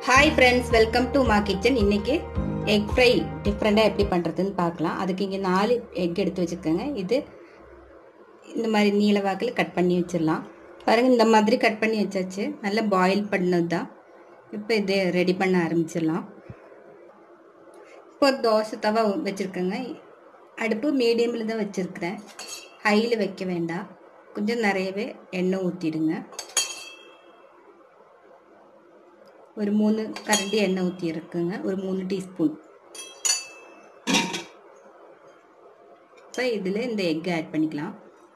hi friends welcome to my kitchen இன்னைக்கு egg fry டிஃப்ரெண்ட்டாக எப்படி பண்ணுறதுன்னு பார்க்கலாம் அதுக்கு இங்கே நாலு எக் எடுத்து வச்சுருக்கேங்க இது இந்த மாதிரி நீல வாக்கில் கட் பண்ணி வச்சிடலாம் பாருங்கள் இந்த மாதிரி கட் பண்ணி வச்சாச்சு நல்லா பாயில் பண்ணது தான் இப்போ இதை ரெடி பண்ண ஆரம்பிச்சிடலாம் இப்போ தோசை தவா வச்சுருக்கேங்க அடுப்பு மீடியமில் தான் வச்சுருக்கிறேன் ஹையில் வைக்க வேண்டாம் கொஞ்சம் நிறையவே எண்ணெய் ஊற்றிடுங்க ஒரு மூணு கரண்டி எண்ணெய் ஊற்றி இருக்குங்க ஒரு மூணு டீஸ்பூன் இப்போ இதில் இந்த எக் ஆட் பண்ணிக்கலாம்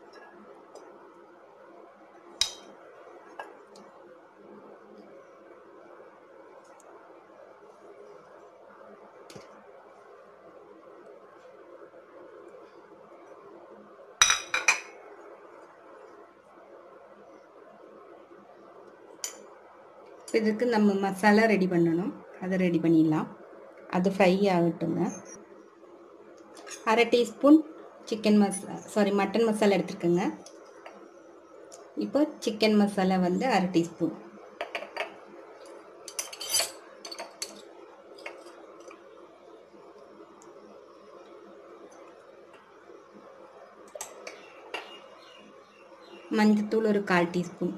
இதுக்கு நம்ம மசாலா ரெடி பண்ணணும் அதை ரெடி பண்ணிடலாம் அது ஃப்ரை ஆகட்டுங்க அரை டீஸ்பூன் சிக்கன் மசா சாரி மட்டன் மசாலா எடுத்துருக்கேங்க இப்போ சிக்கன் மசாலா வந்து அரை டீஸ்பூன் மஞ்சத்தூள் ஒரு கால் டீஸ்பூன்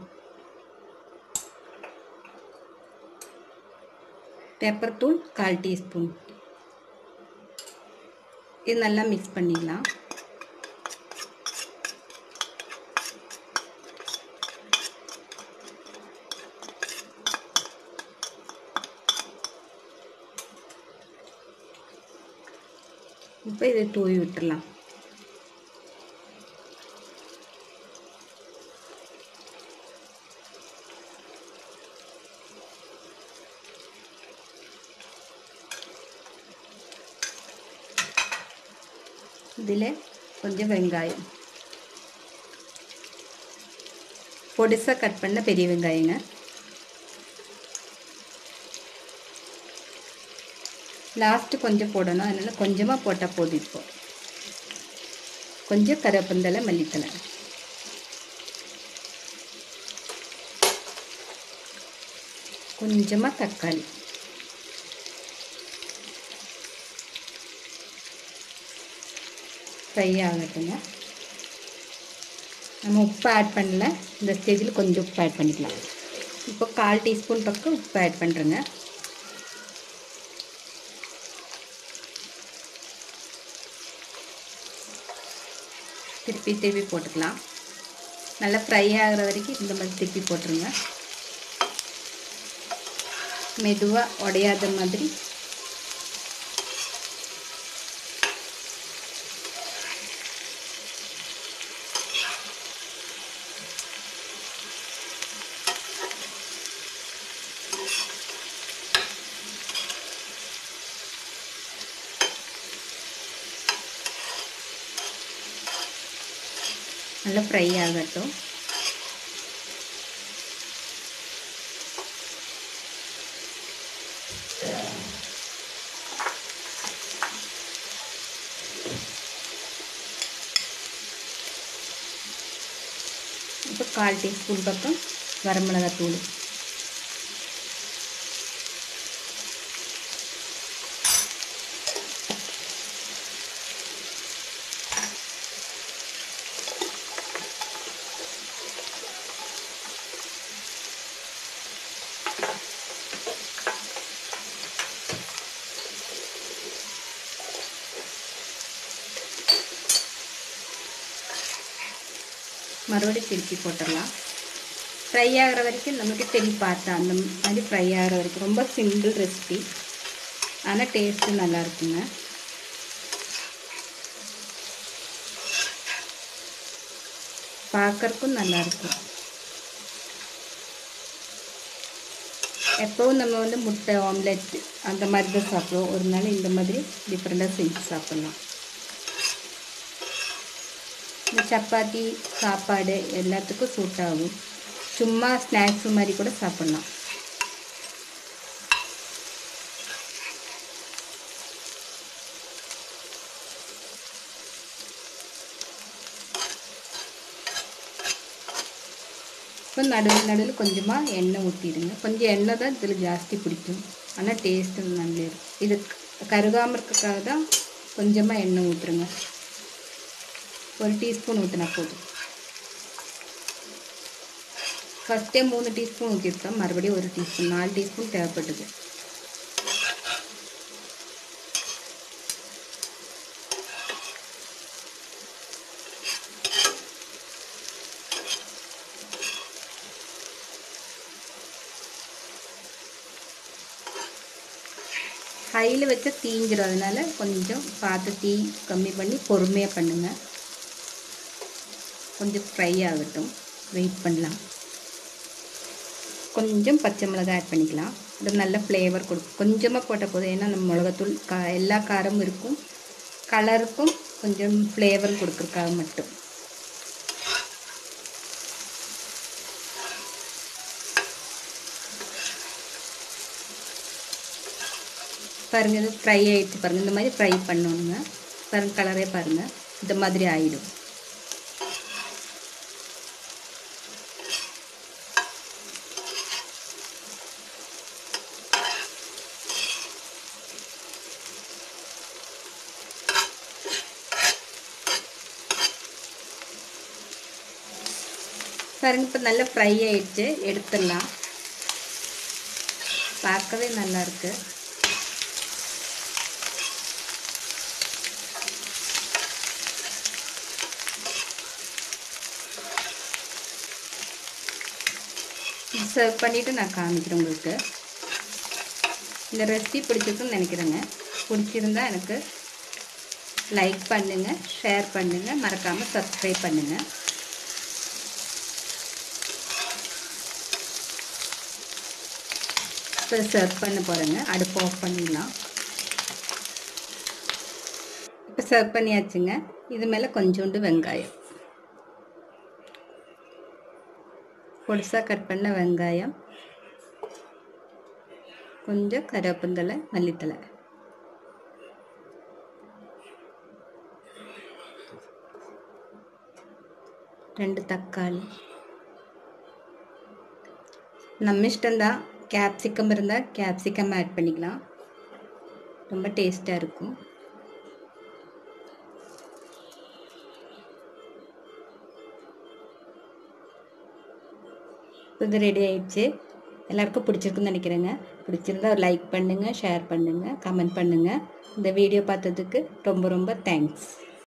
பெப்பர் தூள் கால் டீஸ்பூன் இது நல்லா மிக்ஸ் பண்ணிடலாம் இப்போ இதை தூவி விட்டுடலாம் இதில் கொஞ்சம் வெங்காயம் பொடிசாக கட் பண்ண பெரிய வெங்காயங்க லாஸ்ட்டு கொஞ்சம் போடணும் அதனால் கொஞ்சமாக போட்டால் போதும் இப்போ கொஞ்சம் கருவேப்பந்தலை மல்லித்தலை கொஞ்சமாக தக்காளி ஃப்ரை ஆகட்டுங்க நம்ம உப்பு ஆட் பண்ணல இந்த ஸ்டேஜில் கொஞ்சம் உப்பு ஆட் பண்ணிக்கலாம் இப்போ கால் டீஸ்பூன் பக்கம் உப்பு ஆட் பண்ணுறேங்க திருப்பி திருப்பி போட்டுக்கலாம் நல்லா ஃப்ரை ஆகிற வரைக்கும் இந்த மாதிரி திருப்பி போட்டுருங்க மெதுவாக உடையாத மாதிரி நல்லா ஃப்ரை ஆகட்டும் இப்போ கால் டீஸ்பூன் பக்கம் வரமிளகாத்தூள் மறுபடியும் திருப்பி போட்டுடலாம் ஃப்ரை ஆகிற வரைக்கும் நமக்கு தெளி பார்த்தா அந்த மாதிரி ஃப்ரை ஆகிற வரைக்கும் ரொம்ப சிம்பிள் ரெசிபி ஆனால் டேஸ்ட்டு நல்லா இருக்குங்க பார்க்கறக்கும் நல்லாயிருக்கும் எப்போவும் நம்ம வந்து முட்டை ஆம்லெட் அந்த மாதிரி தான் சாப்பிடுவோம் ஒரு நாள் இந்த மாதிரி டிஃப்ரெண்ட்டாக செஞ்சு சாப்பிட்லாம் இந்த சப்பாத்தி சாப்பாடு எல்லாத்துக்கும் சூட் ஆகும் சும்மா ஸ்நாக்ஸ் மாதிரி கூட சாப்பிட்லாம் இப்போ நடுவில் நடுவில் கொஞ்சமாக எண்ணெய் ஊற்றிடுங்க கொஞ்சம் எண்ணெய் தான் இதில் ஜாஸ்தி பிடிக்கும் ஆனால் டேஸ்ட்டு நல்லா இருக்கும் இது கருகாமல் இருக்கிறதுக்காக தான் கொஞ்சமாக எண்ணெய் ஊற்றுருங்க ஒரு டீஸ்பூன் ஊற்றினா போதும் ஃபஸ்ட்டே மூணு டீஸ்பூன் ஊற்றிருக்கோம் மறுபடியும் ஒரு டீஸ்பூன் நாலு டீஸ்பூன் தேவைப்பட்டது ஹையில் வச்சா தீஞ்சிரும் அதனால கொஞ்சம் பார்த்து தீ கம்மி பண்ணி பொறுமையாக பண்ணுங்கள் கொஞ்சம் ஃப்ரை ஆகட்டும் வெயிட் பண்ணலாம் கொஞ்சம் பச்சை மிளகாய் ஆட் பண்ணிக்கலாம் அது நல்ல ஃப்ளேவர் கொடுக்கும் கொஞ்சமாக போட்டால் போதும் ஏன்னா நம்ம மிளகாத்தூள் கா எல்லா காரமும் இருக்கும் கலருக்கும் கொஞ்சம் ஃப்ளேவர் கொடுக்குறக்காக மட்டும் பாருங்கள் இது ஃப்ரை ஆகிடுச்சு பாருங்கள் இந்த மாதிரி ஃப்ரை பண்ணணுங்க பாருங்கள் கலரே பாருங்கள் இந்த மாதிரி ஆகிடும் பாருங்க இப்போ நல்லா ஃப்ரை ஆயிடுச்சு எடுத்துடலாம் பார்க்கவே நல்லா இருக்கு சர்வ் பண்ணிவிட்டு நான் காமிக்கிறேன் உங்களுக்கு இந்த ரெசிபி பிடிச்சிருக்குன்னு நினைக்கிறேங்க பிடிச்சிருந்தா எனக்கு லைக் பண்ணுங்கள் ஷேர் பண்ணுங்கள் மறக்காமல் சப்ஸ்கிரைப் பண்ணுங்கள் இப்போ சர்வ் பண்ண போகிறேங்க அடுப்பு ஆஃப் பண்ணிடலாம் இப்போ சர்வ் பண்ணியாச்சுங்க இது மேலே கொஞ்சோண்டு வெங்காயம் பொடிசாக கட் பண்ண வெங்காயம் கொஞ்சம் கருவேப்பந்தலை மல்லித்தலை ரெண்டு தக்காளி நம்ம இஷ்டம்தான் கேப்சிகம் இருந்தால் கேப்சிகம் ஆட் பண்ணிக்கலாம் ரொம்ப டேஸ்ட்டாக இருக்கும் இது ரெடி ஆயிடுச்சு எல்லாருக்கும் பிடிச்சிருக்குன்னு நினைக்கிறேங்க பிடிச்சிருந்தா ஒரு லைக் பண்ணுங்கள் ஷேர் பண்ணுங்கள் கமெண்ட் பண்ணுங்கள் இந்த வீடியோ பார்த்ததுக்கு ரொம்ப ரொம்ப தேங்க்ஸ்